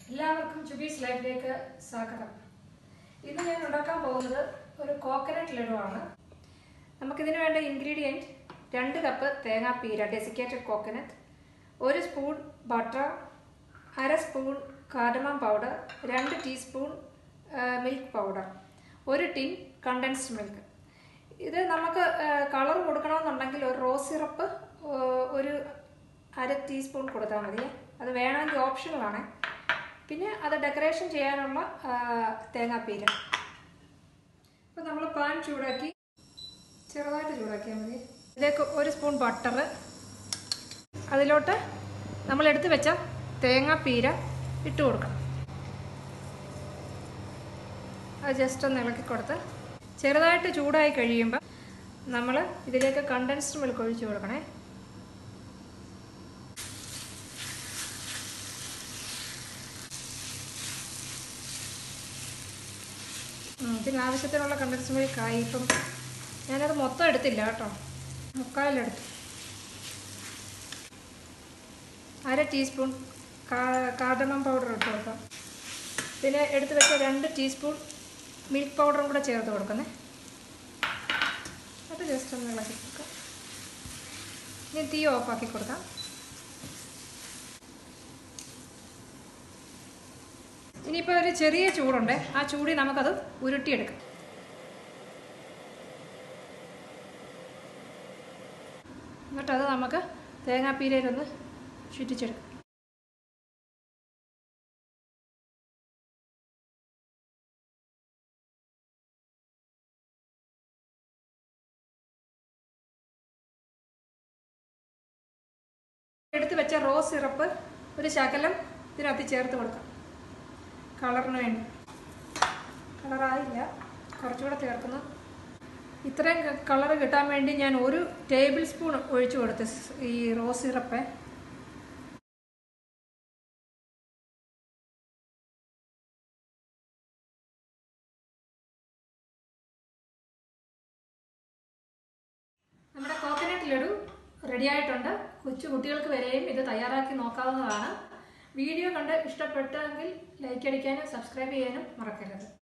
എല്ലാവർക്കും ചുബീസ് ലൈഫിലേക്ക് സ്വാഗതം ഇന്ന് ഞാൻ ഉണ്ടാക്കാൻ പോകുന്നത് ഒരു കോക്കനട്ട് ലഡുവാണ് നമുക്കിതിന് വേണ്ട ഇൻഗ്രീഡിയൻറ്റ് രണ്ട് കപ്പ് തേങ്ങാപ്പീര ഡെസിക്കേറ്റഡ് കോക്കനട്ട് ഒരു സ്പൂൺ ബട്ടർ അര സ്പൂൺ കാർഡമം പൗഡർ രണ്ട് ടീസ്പൂൺ മിൽക്ക് പൗഡർ ഒരു ടിൻ കണ്ടൻസ്ഡ് മിൽക്ക് ഇത് നമുക്ക് കളർ കൊടുക്കണമെന്നുണ്ടെങ്കിൽ ഒരു റോസ് സിറപ്പ് ഒരു അര ടീസ്പൂൺ കൊടുത്താൽ മതി അത് വേണമെങ്കിൽ ഓപ്ഷണലാണ് പിന്നെ അത് ഡെക്കറേഷൻ ചെയ്യാനുള്ള ആ, തേങ്ങാപ്പീര അപ്പോൾ നമ്മൾ പാൻ ചൂടാക്കി ചെറുതായിട്ട് ചൂടാക്കിയാൽ മതി ഇതിലേക്ക് ഒരു സ്പൂൺ ബട്ടർ അതിലോട്ട് നമ്മൾ എടുത്ത് വെച്ച തേങ്ങാപ്പീര ഇട്ട് കൊടുക്കണം അത് ജസ്റ്റ് ഒന്ന് ഇളക്കി കൊടുത്ത് ചെറുതായിട്ട് ചൂടായി കഴിയുമ്പോൾ നമ്മൾ ഇതിലേക്ക് കണ്ടൻസ്ഡ് മിൽക്ക് ഒഴിച്ച് കൊടുക്കണേ ഉം, ഇതിന് ആവശ്യത്തിനുള്ള കണ്ടൻസ്ഡ് മിൽക്ക് ആയി ഇപ്പം ഞാനത് മൊത്തം എടുത്തില്ല കേട്ടോ മുക്കാലെടുത്തു അര ടീസ്പൂൺ കാർഡമം പൗഡർ ഇട്ട് കൊടുക്കാം പിന്നെ എടുത്ത് വെച്ച രണ്ട് ടീസ്പൂൺ മിൽക്ക് പൗഡറും കൂടെ ചേർത്ത് കൊടുക്കുന്നേ അത് ജസ്റ്റ് ഒന്ന് ഇളക്കി കൊടുക്കാം ഇനി തീ ഓഫാക്കി കൊടുക്കാം ഇനിയിപ്പോൾ ഒരു ചെറിയ ചൂടുണ്ട് ആ ചൂടി നമുക്കത് ഉരുട്ടിയെടുക്കാം എന്നിട്ടത് നമുക്ക് തേങ്ങാപ്പീരയിലൊന്ന് ചുറ്റിച്ചെടുക്കാം എടുത്ത് വെച്ച റോസ് സിറപ്പ് ഒരു ശകലം ഇതിനകത്ത് ചേർത്ത് കൊടുക്കാം കളറിന് വേണ്ടി കളറായില്ല കുറച്ചുകൂടെ ചേർക്കുന്നു ഇത്രയും കളർ കിട്ടാൻ വേണ്ടി ഞാൻ ഒരു ടേബിൾ സ്പൂൺ ഒഴിച്ചു കൊടുത്ത് സ് ഈ റോസ് സിറപ്പ് നമ്മുടെ കോക്കനട്ട് ലഡു റെഡി ആയിട്ടുണ്ട് കൊച്ചു കുട്ടികൾക്ക് വരെയും ഇത് തയ്യാറാക്കി നോക്കാവുന്നതാണ് വീഡിയോ കണ്ട് ഇഷ്ടപ്പെട്ടെങ്കിൽ ലൈക്ക് അടിക്കാനും സബ്സ്ക്രൈബ് ചെയ്യാനും മറക്കരുത്